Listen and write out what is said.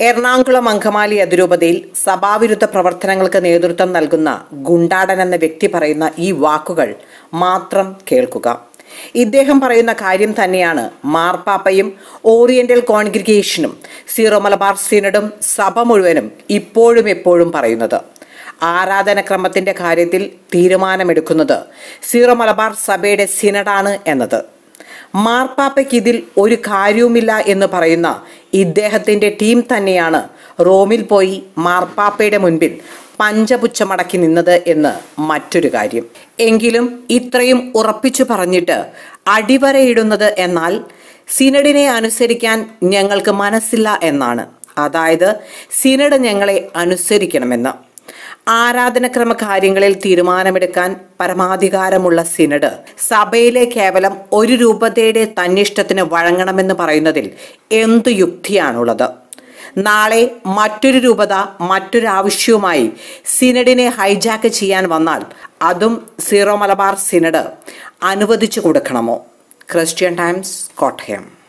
എറണാകുളം അങ്കമാലി അതിരൂപതയിൽ സഭാവിരുദ്ധ പ്രവർത്തനങ്ങൾക്ക് നേതൃത്വം നൽകുന്ന ഗുണ്ടാടൻ എന്ന വ്യക്തി പറയുന്ന ഈ വാക്കുകൾ മാത്രം കേൾക്കുക ഇദ്ദേഹം പറയുന്ന കാര്യം തന്നെയാണ് മാർപ്പാപ്പയും ഓറിയന്റൽ കോൺഗ്രിഗേഷനും സീറോ മലബാർ സിനഡും സഭ മുഴുവനും ഇപ്പോഴും എപ്പോഴും പറയുന്നത് ആരാധനക്രമത്തിന്റെ കാര്യത്തിൽ തീരുമാനമെടുക്കുന്നത് സീറോ മലബാർ സഭയുടെ സിനഡാണ് എന്നത് മാർപ്പാപ്പയ്ക്ക് ഇതിൽ ഒരു കാര്യവുമില്ല എന്ന് പറയുന്ന ഇദ്ദേഹത്തിന്റെ ടീം തന്നെയാണ് റോമിൽ പോയി മാർപ്പാപ്പയുടെ മുൻപിൽ പഞ്ചപുച്ഛമടക്കി നിന്നത് എന്ന് മറ്റൊരു കാര്യം എങ്കിലും ഇത്രയും ഉറപ്പിച്ചു പറഞ്ഞിട്ട് അടിവരയിടുന്നത് എന്നാൽ സിനഡിനെ അനുസരിക്കാൻ ഞങ്ങൾക്ക് മനസ്സില്ല എന്നാണ് അതായത് സിനഡ് ഞങ്ങളെ അനുസരിക്കണമെന്ന് ആരാധനക്രമ കാര്യങ്ങളിൽ തീരുമാനമെടുക്കാൻ പരമാധികാരമുള്ള സിനഡ് സഭയിലെ കേവലം ഒരു രൂപതയുടെ തന്നിഷ്ടത്തിന് വഴങ്ങണമെന്ന് പറയുന്നതിൽ എന്തു യുക്തിയാണുള്ളത് നാളെ മറ്റൊരു രൂപത മറ്റൊരു ആവശ്യവുമായി സിനഡിനെ ഹൈജാക്ക് ചെയ്യാൻ വന്നാൽ അതും സീറോ മലബാർ സിനഡ് അനുവദിച്ചു കൊടുക്കണമോ ക്രിസ്ത്യൻ ടൈംസ് കോട്ടയം